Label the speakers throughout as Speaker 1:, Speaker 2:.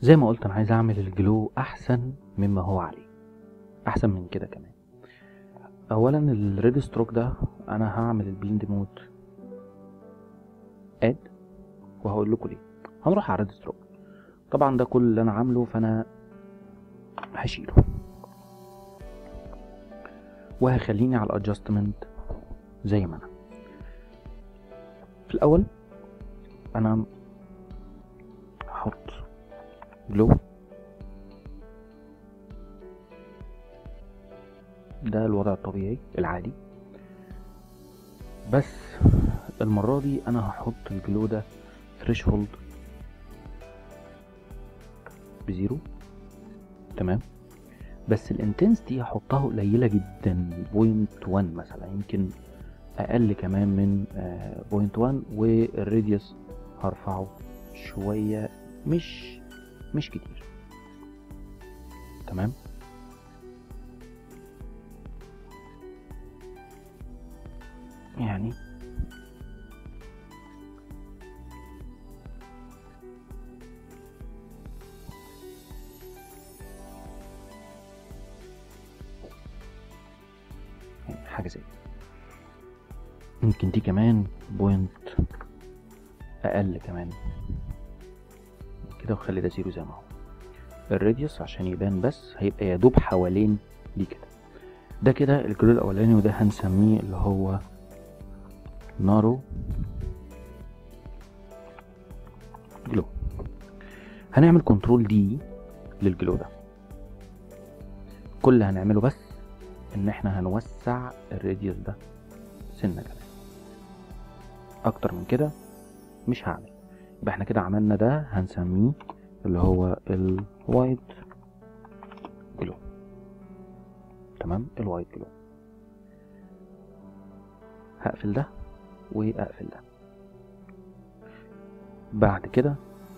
Speaker 1: زي ما قلت انا عايز اعمل الجلو احسن مما هو عليه احسن من كده كمان اولا الريد ستروك ده انا هعمل البليند مود اد وهقول لكم ليه هنروح على الريد ستروك طبعا ده كل اللي انا عامله فانا هشيله وهخليني على الادجستمنت زي ما انا في الاول انا هحط جلو ده الوضع الطبيعي العادي بس المرة دي انا هحط الجلو ده ثريشولد بزيرو تمام بس الانتنسيتي هحطها قليلة جدا بوينت وان مثلا يمكن اقل كمان من بوينت وان والراديوس هرفعه شوية مش مش كتير تمام يعني يعني حاجة زي كده. ممكن دي كمان بوينت أقل كمان كده وخلي ده زيرو زي ما هو الراديوس عشان يبان بس هيبقى يا دوب حوالين دي كده ده كده الجلو الأولاني وده هنسميه اللي هو نارو جلو هنعمل كنترول دي للجلو ده كل اللي هنعمله بس ان احنا هنوسع الراديوس ده سنه كمان اكتر من كده مش هعمل يبقى احنا كده عملنا ده هنسميه اللي هو الوايت جلو تمام الوايت جلو هقفل ده واقفل ده بعد كده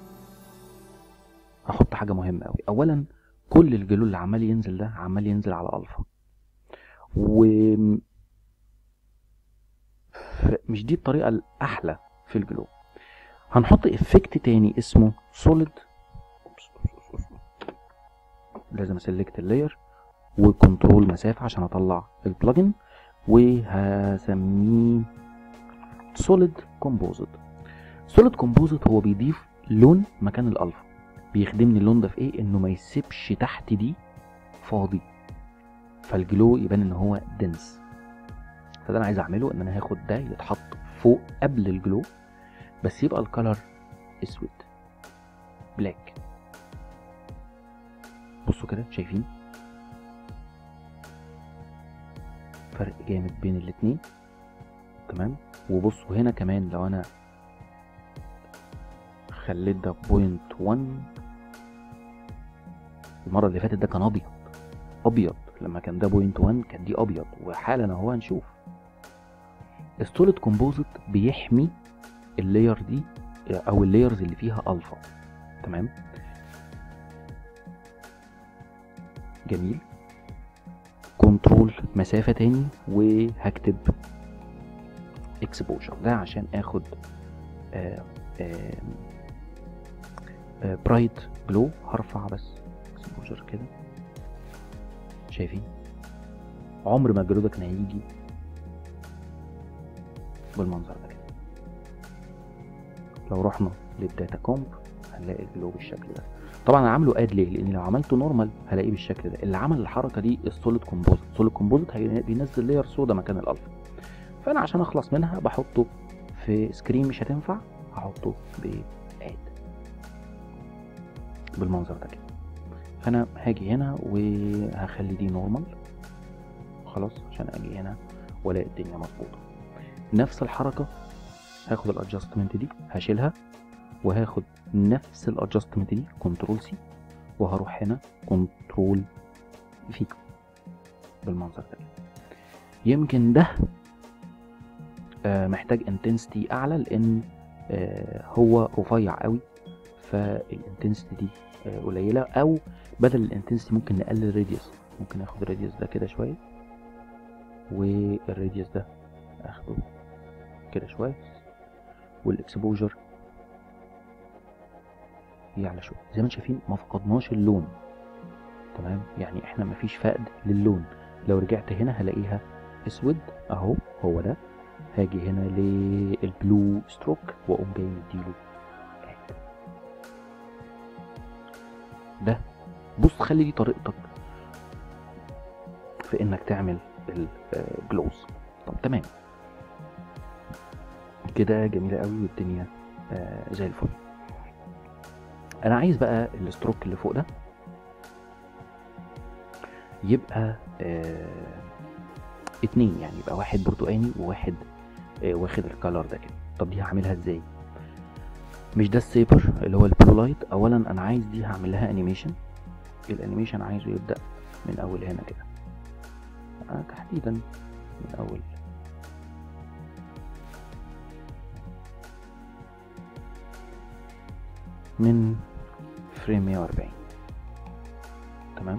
Speaker 1: هحط حاجة مهمة أوي أولا كل الجلو اللي عمال ينزل ده عمال ينزل على ألفا و ف- مش دي الطريقة الأحلى في الجلو هنحط افكت تاني اسمه سوليد لازم اسلكت اللاير وكنترول مسافة عشان اطلع البلجن وهسميه سوليد كومبوزيت سوليد كومبوزيت هو بيضيف لون مكان الالفا بيخدمني اللون ده في ايه انه ما يسيبش تحت دي فاضي فالجلو يبان ان هو دنس فده انا عايز اعمله ان انا هاخد ده يتحط فوق قبل الجلو بس يبقى الكلر اسود بلاك بصوا كده شايفين فرق جامد بين الاتنين تمام وبصوا هنا كمان لو انا خليت ده بوينت 1 المرة اللي فاتت ده كان ابيض ابيض لما كان ده بوينت 1 كان دي ابيض وحالا اهو هنشوف السوليد كومبوزيت بيحمي اللاير دي او اللايرز اللي فيها الفا تمام جميل كنترول مسافة تاني وهكتب اكسبوجر ده عشان اخد برايت جلو هرفع بس اكسبوجر كده شايفين عمر ما الجلو ده كان هيجي بالمنظر ده كده لو رحنا للداتا كومب هنلاقي الجلو بالشكل ده طبعا انا عامله اد ليه لان لو عملته نورمال هلاقيه بالشكل ده اللي عمل الحركه دي السوليد كومبوزيت السوليد كومبوزيت بينزل لاير سودا مكان الالفا فانا عشان اخلص منها بحطه في سكرين مش هتنفع هحطه باد بالمنظر ده كده فانا هاجي هنا وهخلي دي نورمال خلاص عشان اجي هنا والاقي الدنيا مظبوطه نفس الحركه هاخد الادجستمنت دي هشيلها وهاخد نفس الادجستمنت دي كنترول سي وهروح هنا كنترول في بالمنظر ده يمكن ده آه محتاج انتنسيتي اعلى لان آه هو رفيع قوي فالانتنسيتي دي آه قليله او بدل الانتنسيتي ممكن نقلل الراديوس ممكن اخد الراديوس ده كده شويه والراديوس ده اخده كده شويه والاكسبوجر يعلى شويه زي ما انتم شايفين ما فقدناش اللون تمام يعني احنا مفيش فقد للون لو رجعت هنا هلاقيها اسود اهو هو ده هاجي هنا للبلو ستروك واقوم جاي مديله add. ده بص خلي دي طريقتك في انك تعمل الجلوز طب تمام كده جميله قوي والدنيا آه زي الفل انا عايز بقى الستروك اللي فوق ده يبقى آه اتنين يعني يبقى واحد برتقاني وواحد آه واخد الكالر ده كده طب دي هعملها ازاي مش ده السيبر اللي هو البلو لايت اولا انا عايز دي هعمل لها انيميشن الانيميشن عايزه يبدا من اول هنا كده آه تحديدا من اول من فريم 140 تمام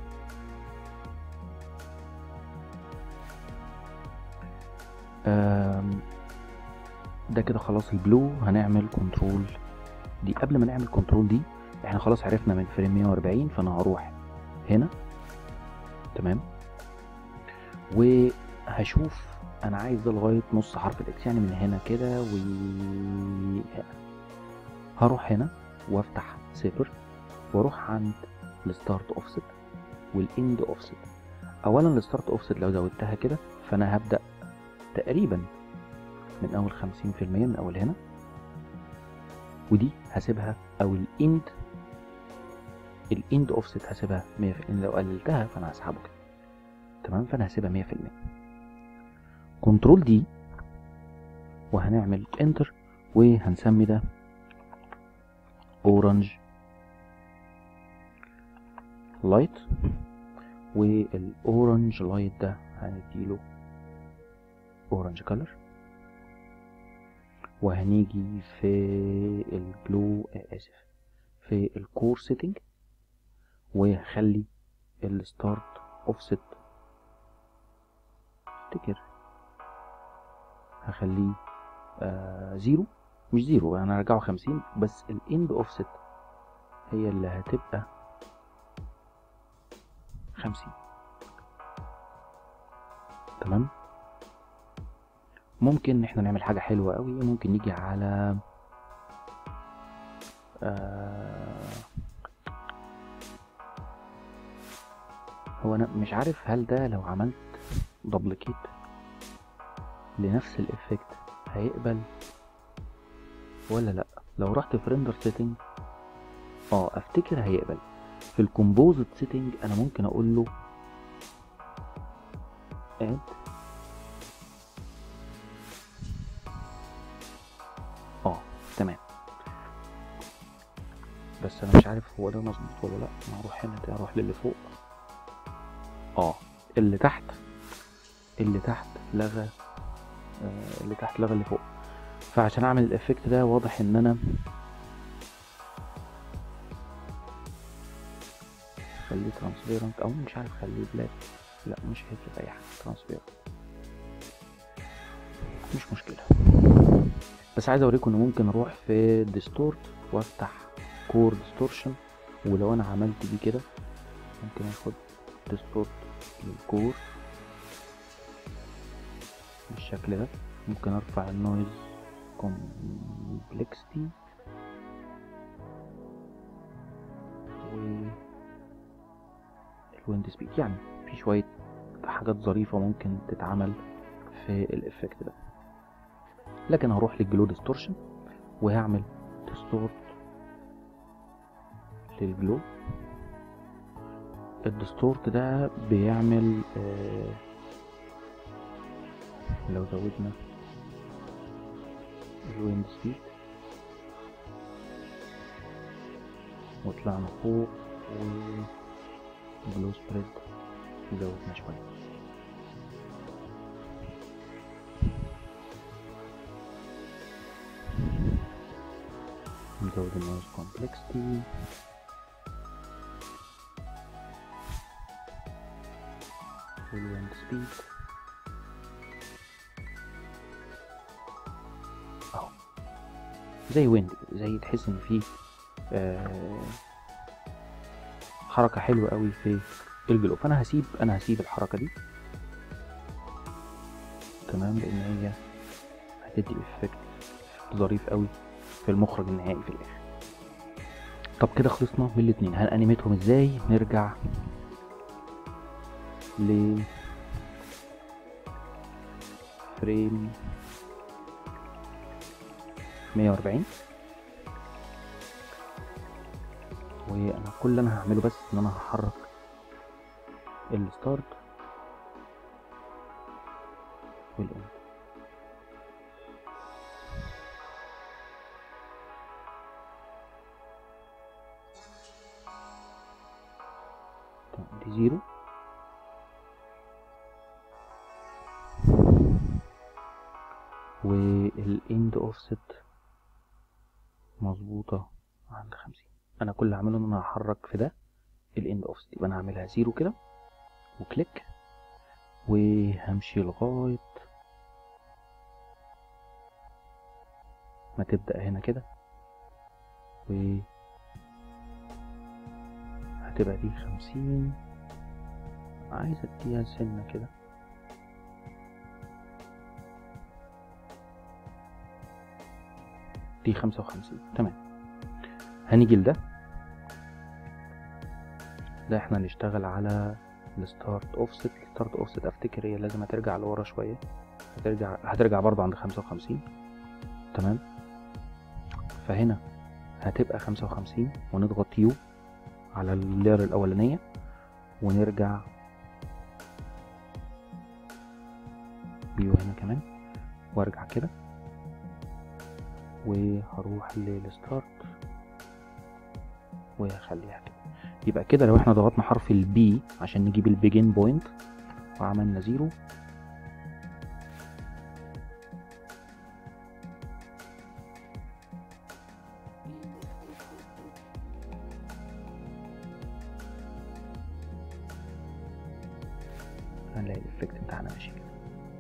Speaker 1: آم، ده كده خلاص البلو هنعمل كنترول دي قبل ما نعمل كنترول دي احنا خلاص عرفنا من فريم 140 فانا هروح هنا تمام وهشوف انا عايز ده لغايه نص حرف الاكس يعني من هنا كده و هنا هروح هنا وافتح صفر واروح عند الستارت اوفست والاند اوفست اولا الستارت اوفست لو زودتها كده فانا هبدا تقريبا من اول 50% من اول هنا ودي هسيبها او الاند الاند اوفست هسيبها 100% لو قللتها فانا هسحبه كده تمام فانا هسيبها 100% كنترول دي وهنعمل انتر وهنسمي ده اورنج لايت والاورنج لايت ده هنديله اورنج كلر وهنيجي في البلو آه، اسف في الكور سيتنج وهخلي الستارت اوفست افتكر هخليه آه زيرو مش زيرو انا هرجعه خمسين بس الاند اوفست هي اللي هتبقى خمسين تمام ممكن ان احنا نعمل حاجة حلوة قوي ممكن نيجي على آه هو انا مش عارف هل ده لو عملت دبليكيت لنفس الافكت هيقبل ولا لا لو رحت في ريندر سيتنج اه افتكر هيقبل في الكومبوزيت سيتنج انا ممكن اقول له اد اه تمام بس انا مش عارف هو ده مظبوط ولا لا انا هروح هنا تاني اروح للي فوق اه اللي تحت اللي تحت لغى آه اللي تحت لغى اللي فوق فعشان اعمل الافكت ده واضح ان انا خليه ترانسبيرنت او مش عارف خليه بلاك لا مش هيفرق اي حاجه ترانسبيرنت مش مشكله بس عايز اوريكم ان ممكن اروح في ديستورت وافتح كور ديستورشن ولو انا عملت دي كده ممكن اخد ديستورت للكور بالشكل ده ممكن ارفع النويز كومبلكسيتي و الويند سبيد يعني في شوية حاجات ظريفة ممكن تتعمل في الافكت ده لكن هروح للجلو ديستورشن وهعمل ديستورت للجلو الديستورت ده بيعمل آه لو زودنا الويند سبيد وطلعنا فوق و جلو سبريد زودنا شوية نزود النويز كومبلكسيتي والويند سبيد اهو زي ويند زي تحس ان في آه حركة حلوة قوي في الجلو فانا هسيب انا هسيب الحركة دي تمام لان هي هتدي افكت ظريف قوي في المخرج النهائي في الاخر طب كده خلصنا من الاتنين هنأنيميتهم ازاي نرجع ل فريم 140 وانا كل اللي انا هعمله بس ان انا هحرك الستارت والاند طب دي زيرو والاند اوفست مظبوطة عند خمسين انا كل اللي هعمله ان انا هحرك في ده الاند اوفست يبقى انا هعملها زيرو كده وكليك وهمشي لغاية ما تبدأ هنا كده و هتبقى دي خمسين عايز اديها سنة كده دي خمسة وخمسين تمام هنيجي لده ده احنا نشتغل على الستارت اوفست الستارت اوفست افتكر هي لازم هترجع لورا شوية هترجع هترجع برضو عند خمسة وخمسين تمام فهنا هتبقى خمسة وخمسين ونضغط يو على اللير الأولانية ونرجع بيو هنا كمان وارجع كده وهروح للستارت وهخليها كده يبقى كده لو احنا ضغطنا حرف البي عشان نجيب البيجين بوينت وعملنا زيرو هنلاقي الافكت بتاعنا ماشي كده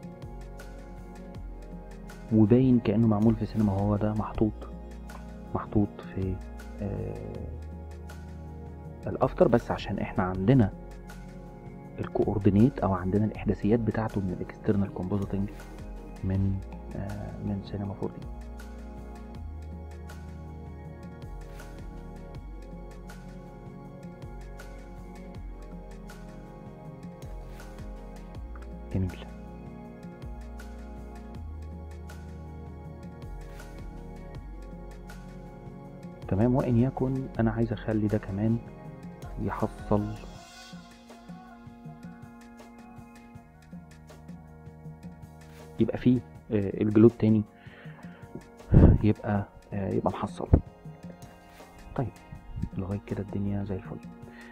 Speaker 1: وباين كانه معمول في سينما هو ده محطوط محطوط في آه الافتر بس عشان احنا عندنا الكوردينيت او عندنا الاحداثيات بتاعته من الاكسترنال كومبوزيتنج من آه من سينما 4 دي جميل تمام وان يكن انا عايز اخلي ده كمان يحصل يبقى فيه آه، الجلود تاني يبقى آه، يبقى محصل طيب لغايه كده الدنيا زي الفل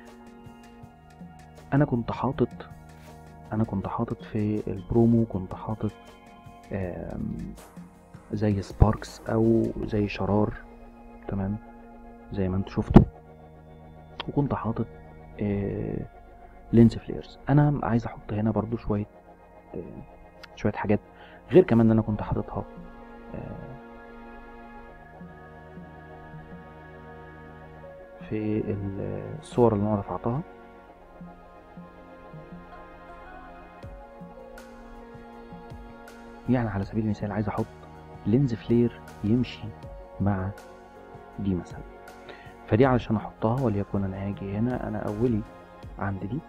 Speaker 1: انا كنت حاطط انا كنت حاطط في البرومو كنت حاطط آم، زي سباركس او زي شرار تمام زي ما انتوا شفتوا وكنت حاطط آه لينس فليرز انا عايز احط هنا برضو شويه آه شويه حاجات غير كمان ان انا كنت حاططها آه في الصور اللي انا رفعتها يعني على سبيل المثال عايز احط لينز فلير يمشي مع دي مثلا فدي علشان احطها وليكن انا هاجي هنا انا اولي عند دي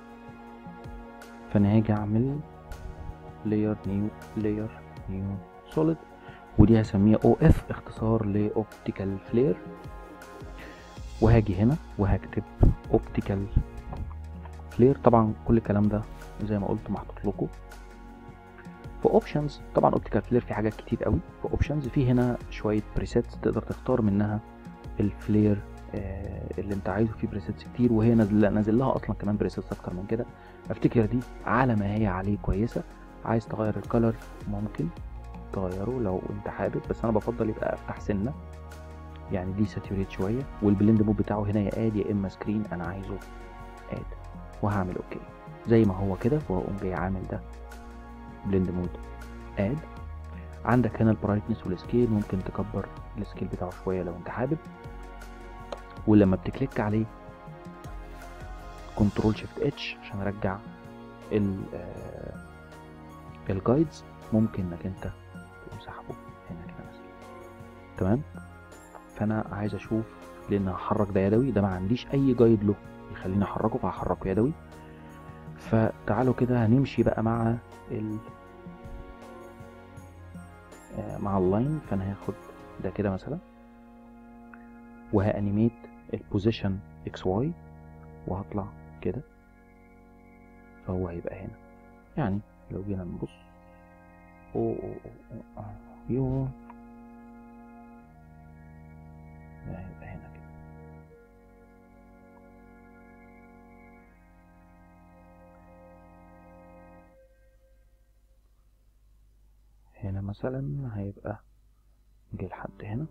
Speaker 1: فانا هاجي اعمل layer new layer new solid ودي هسميها او اف اختصار لاوبتيكال فلير وهاجي هنا وهكتب اوبتيكال فلير طبعا كل الكلام ده زي ما قلت محطوط لكم في اوبشنز طبعا اوبتيكال فلير في حاجات كتير قوي في اوبشنز في هنا شويه بريسيتس تقدر تختار منها الفلير آه اللي انت عايزه في بريسيتس كتير وهي نازل نازل لها اصلا كمان بريسيتس اكتر من كده افتكر دي على ما هي عليه كويسه عايز تغير الكالر ممكن تغيره لو انت حابب بس انا بفضل يبقى افتح سنه يعني دي ساتوريت شويه والبلند مود بتاعه هنا يا اد يا اما سكرين انا عايزه اد وهعمل اوكي زي ما هو كده وهقوم جاي عامل ده بلند مود اد عندك هنا البرايتنس والسكيل ممكن تكبر السكيل بتاعه شويه لو انت حابب ولما بتكليك عليه كنترول شيفت اتش عشان ارجع ال الجايدز ممكن انك انت تقوم سحبه هنا كده مثلا تمام فانا عايز اشوف لان هحرك ده يدوي ده ما عنديش اي جايد له يخليني احركه فهحركه يدوي فتعالوا كده هنمشي بقى مع ال آه، مع اللاين فانا هاخد ده كده مثلا وهانيميت البوزيشن اكس واي وهطلع كده فهو هيبقى هنا يعني لو جينا نبص أوه أوه أوه أوه. آه، يو ده هيبقى هنا كده هنا مثلا هيبقى جه لحد هنا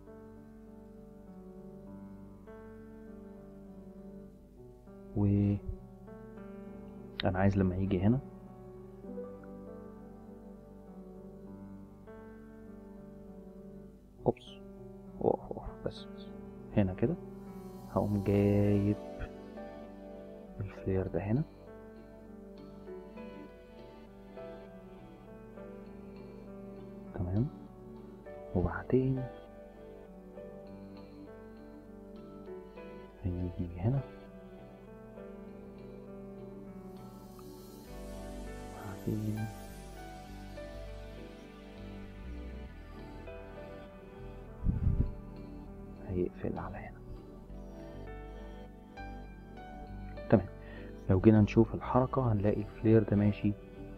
Speaker 1: و انا عايز لما يجي هنا اوبس اوف اوف بس بس هنا كده هقوم جايب الفلير ده هنا تمام وبعدين هيجي هنا بعدين هيقفل على هنا تمام لو جينا نشوف الحركة هنلاقي الفلير ده ماشي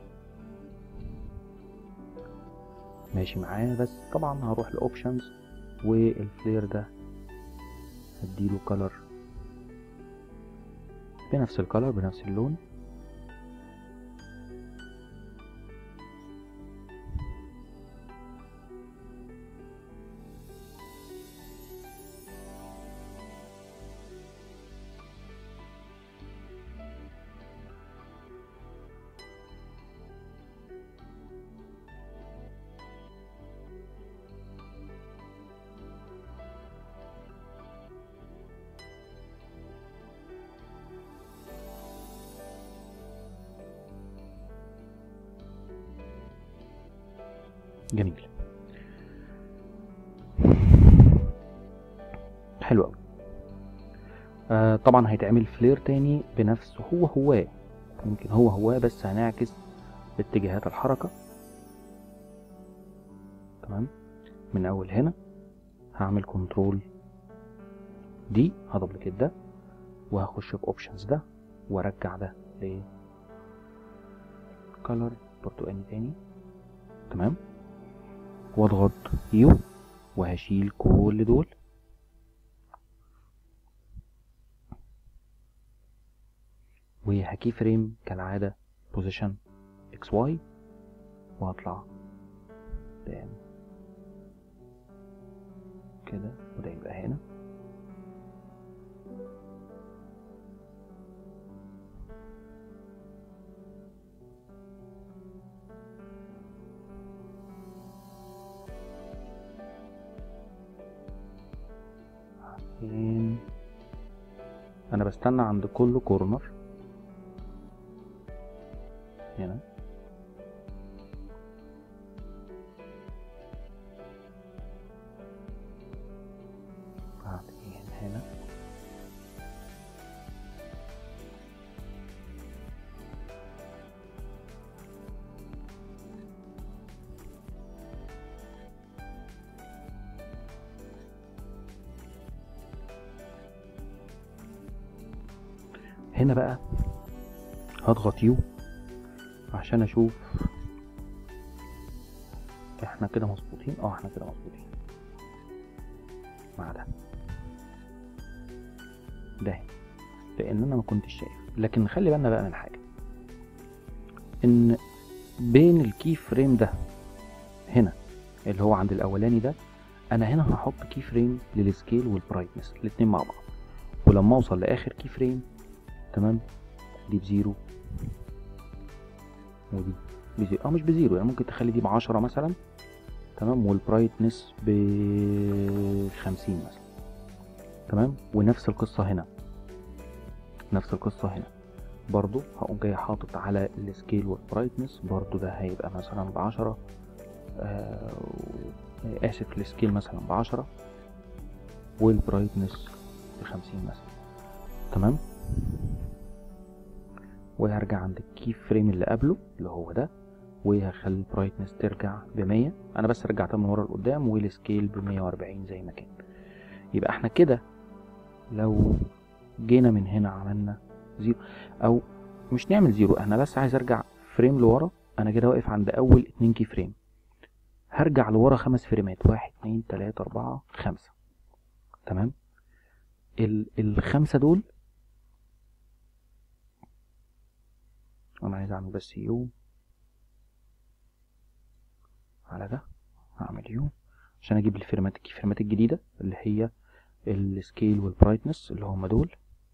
Speaker 1: ماشي معانا بس طبعا هروح لاوبشنز والفلير ده هديله كلر بنفس الكلر بنفس اللون جميل حلو قوي آه طبعا هيتعمل فلير تاني بنفس هو هو يمكن هو هو بس هنعكس اتجاهات الحركة تمام من اول هنا هعمل كنترول دي هدبلكيت ده وهخش في اوبشنز ده وارجع ده ل كولر برتقاني تاني تمام واضغط يو وهشيل كل دول وهكي فريم كالعادة بوزيشن اكس واي وهطلع قدام كده وده يبقى هنا بعدين انا بستنى عند كل كورنر هنا بعدين هنا هنا بقى هضغط يو عشان اشوف احنا كده مظبوطين اه احنا كده مظبوطين مع ده ده لان انا ما كنتش شايف لكن خلي بالنا بقى من حاجه ان بين الكي فريم ده هنا اللي هو عند الاولاني ده انا هنا هحط كي فريم للسكيل والبرايتنس الاتنين مع بعض ولما اوصل لاخر كي فريم تمام دي بزيرو ودي بزيرو اه مش بزيرو يعني ممكن تخلي دي بعشرة مثلا تمام والبرايتنس بخمسين مثلا تمام ونفس القصة هنا نفس القصة هنا برضو هقوم جاي حاطط على السكيل والبرايتنس برضو ده هيبقى مثلا بعشرة آه اسف السكيل مثلا بعشرة والبرايتنس بخمسين مثلا تمام وهرجع عند الكي فريم اللي قبله اللي هو ده وهخلي البرايتنس ترجع بمية انا بس رجعتها من ورا لقدام والسكيل بمية واربعين زي ما كان يبقى احنا كده لو جينا من هنا عملنا زيرو او مش نعمل زيرو انا بس عايز ارجع فريم لورا انا كده واقف عند اول اتنين كي فريم هرجع لورا خمس فريمات واحد اتنين تلاتة اربعة خمسة تمام ال الخمسة دول انا عايز اعمل بس يو على ده هعمل يو عشان اجيب الفريمات الفريمات الجديدة اللي هي السكيل والبرايتنس اللي هما دول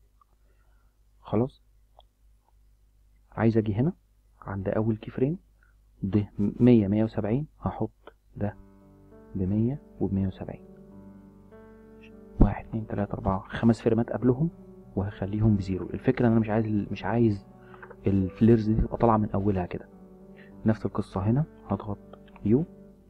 Speaker 1: خلاص عايز اجي هنا عند اول كي فريم ده مية مية وسبعين هحط ده بمية وبمية وسبعين واحد اتنين تلاتة اربعة خمس فريمات قبلهم وهخليهم بزيرو الفكرة ان انا مش عايز مش عايز الفليرز دي تبقى طالعة من اولها كده نفس القصة هنا هضغط يو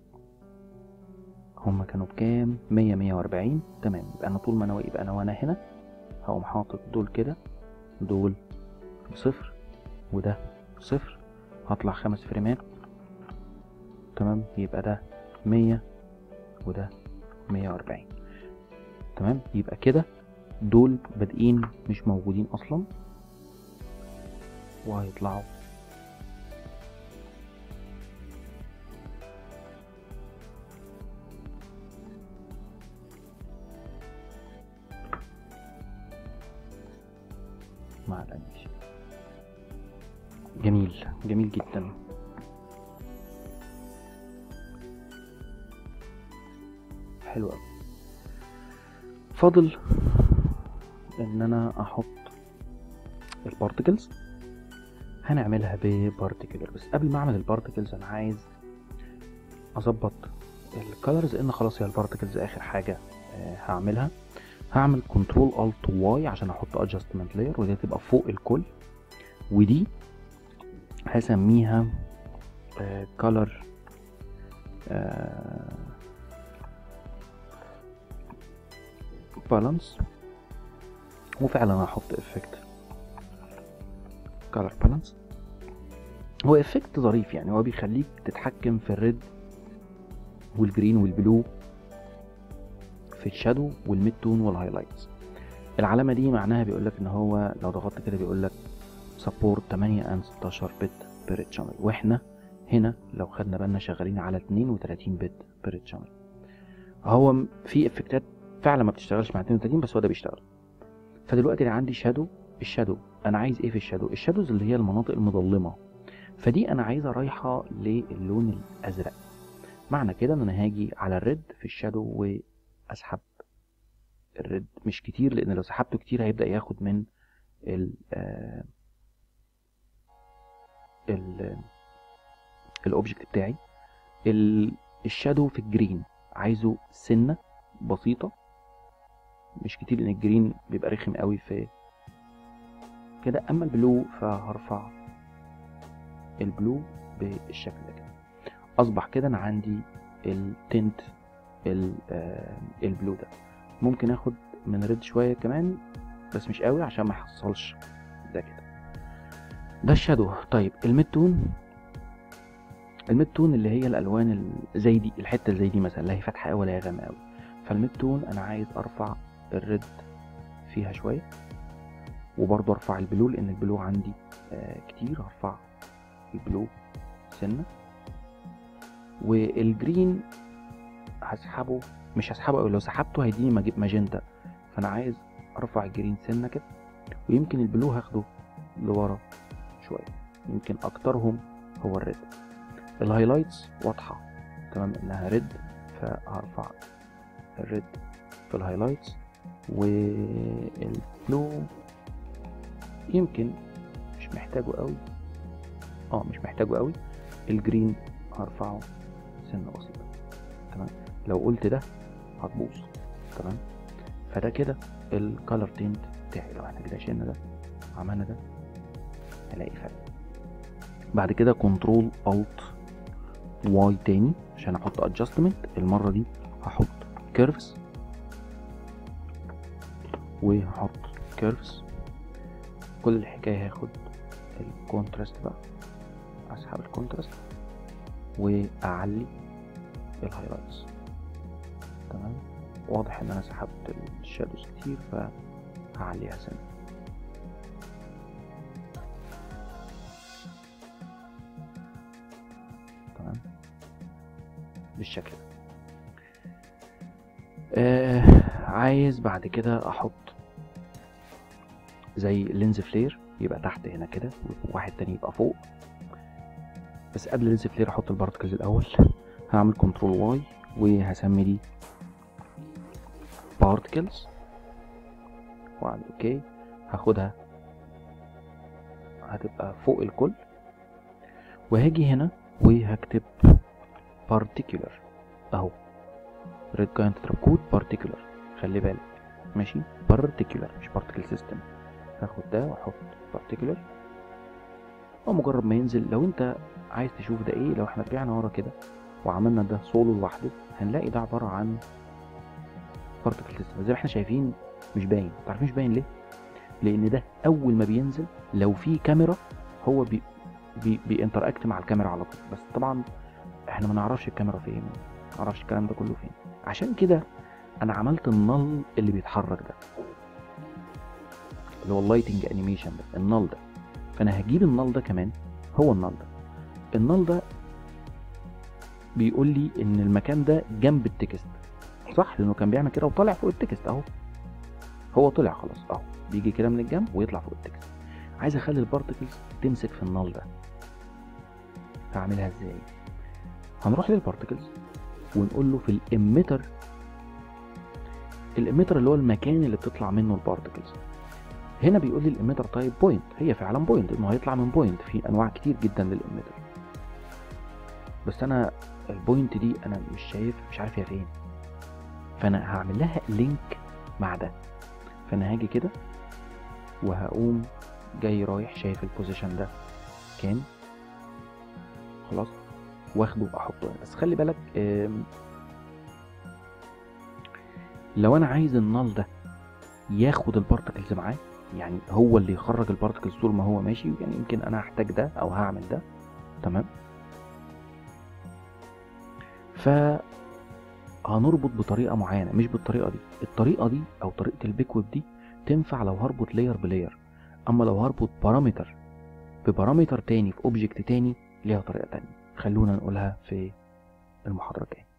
Speaker 1: هما كانوا بكام مية مية واربعين تمام يبقى انا طول ما انا يبقى انا وانا هنا هقوم حاطط دول كده دول بصفر وده صفر هطلع خمس فريمات تمام يبقى ده مية وده مية واربعين تمام يبقى كده دول بادئين مش موجودين اصلا وهيطلعوا مع الانيميشن جميل جميل جدا حلو قوي فاضل ان انا احط البارتكلز هنعملها ببارتيكولر بس قبل ما اعمل البارتكلز انا عايز اظبط الكالرز لان خلاص هي البارتكلز اخر حاجه آه، هعملها هعمل كنترول الت واي عشان احط ادجستمنت لاير ودي تبقى فوق الكل ودي هسميها كولر بالانس وفعلا هحط افكت كولر بالانس هو افكت ظريف يعني هو بيخليك تتحكم في الريد والجرين والبلو في الشادو والميد تون والهايلايتس العلامه دي معناها بيقول لك ان هو لو ضغطت كده بيقول لك سبورت 8 ان 16 بت بير شانل واحنا هنا لو خدنا بالنا شغالين على 32 بت بير شانل هو م- في افكتات فعلا ما بتشتغلش مع 32 بس هو ده بيشتغل فدلوقتي انا عندي شادو الشادو انا عايز ايه في الشادو الشادوز اللي هي المناطق المظلمه فدي انا عايزها رايحه للون الازرق معنى كده ان انا هاجي على الريد في الشادو واسحب الريد مش كتير لان لو سحبته كتير هيبدا ياخد من ال آه، ال الاوبجكت بتاعي ال- الشادو في الجرين عايزه سنه بسيطه مش كتير لان الجرين بيبقى رخم قوي في كده اما البلو فهرفع البلو بالشكل ده كده اصبح كده انا عندي التنت ال- آه، البلو ده ممكن اخد من ريد شويه كمان بس مش قوي عشان ما يحصلش ده كده ده الشادو طيب الميد تون الميد تون اللي هي الالوان ال- زي دي الحته اللي زي دي مثلا لا هي فاتحه قوي ولا هي غامقه قوي فالميد تون انا عايز ارفع الريد فيها شويه وبرضه ارفع البلو لان البلو عندي آه كتير هرفع البلو سنه والجرين هسحبه مش هسحبه قوي لو سحبته هيديني ماج- ماجنتا فانا عايز ارفع الجرين سنه كده ويمكن البلو هاخده لورا شويه يمكن اكترهم هو الريد الهايلايتس واضحه تمام انها ريد فهرفع الريد في الهايلايتس والبلو يمكن مش محتاجه قوي اه مش محتاجه قوي الجرين هرفعه سنه بسيطه تمام لو قلت ده هتبوظ تمام فده كده الكالر تينت بتاعي لو احنا كده شلنا ده وعملنا ده هلاقي فرق بعد كده كنترول الت واي تاني عشان احط ادجستمنت المره دي هحط كيرفز وهحط كيرفز كل الحكايه هاخد الكونتراست بقى اسحب الكونتراست واعلي الهايلايتس تمام واضح ان انا سحبت الشادوز كتير فهعليها سنه تمام بالشكل ده آه عايز بعد كده احط زي لينز فلير يبقى تحت هنا كده وواحد تاني يبقى فوق بس قبل لينز فلير احط البارتكلز الاول هعمل كنترول واي وهسمي دي بارتكلز واعمل اوكي هاخدها هتبقى فوق الكل وهاجي هنا وهكتب particular اهو ريد جاينت تراب كود particular خلي بالك ماشي particular مش particle system هاخد ده واحط particular ومجرد ما ينزل لو انت عايز تشوف ده ايه لو احنا رجعنا ورا كده وعملنا ده سولو لوحده هنلاقي ده عبارة عن particle system زي ما احنا شايفين مش باين تعرفين مش باين ليه لان ده اول ما بينزل لو في كاميرا هو بي بي بينتراكت مع الكاميرا على طول بس طبعا احنا ما نعرفش الكاميرا فين ما نعرفش الكلام ده كله فين عشان كده انا عملت النل اللي بيتحرك ده اللي هو اللايتنج انيميشن ده النل ده فانا هجيب النل ده كمان هو النل ده النل ده بيقول لي ان المكان ده جنب التكست صح لانه كان بيعمل كده وطالع فوق التكست اهو هو طلع خلاص اهو بيجي كده من الجنب ويطلع فوق التكست عايز اخلي البارتكلز تمسك في النل ده هعملها ازاي هنروح للبارتكلز ونقول له في الاميتر الاميتر اللي هو المكان اللي بتطلع منه البارتكلز هنا بيقول لي الاميتر تايب بوينت هي فعلا بوينت انه هيطلع من بوينت في انواع كتير جدا للاميتر بس انا البوينت دي انا مش شايف مش عارف هي فين فانا هعمل لها لينك مع ده فانا هاجي كده وهقوم جاي رايح شايف البوزيشن ده كام خلاص واخده احطه هنا بس خلي بالك لو انا عايز النال ده ياخد البارتكلز معاه يعني هو اللي يخرج البارتكلز طول ما هو ماشي يعني يمكن انا هحتاج ده او هعمل ده تمام ف هنربط بطريقه معينه مش بالطريقه دي الطريقه دي او طريقه البيك ويب دي تنفع لو هربط لاير بلاير اما لو هربط بارامتر ببارامتر تاني في اوبجكت تاني ليها طريقه تانية خلونا نقولها في المحاضره الجايه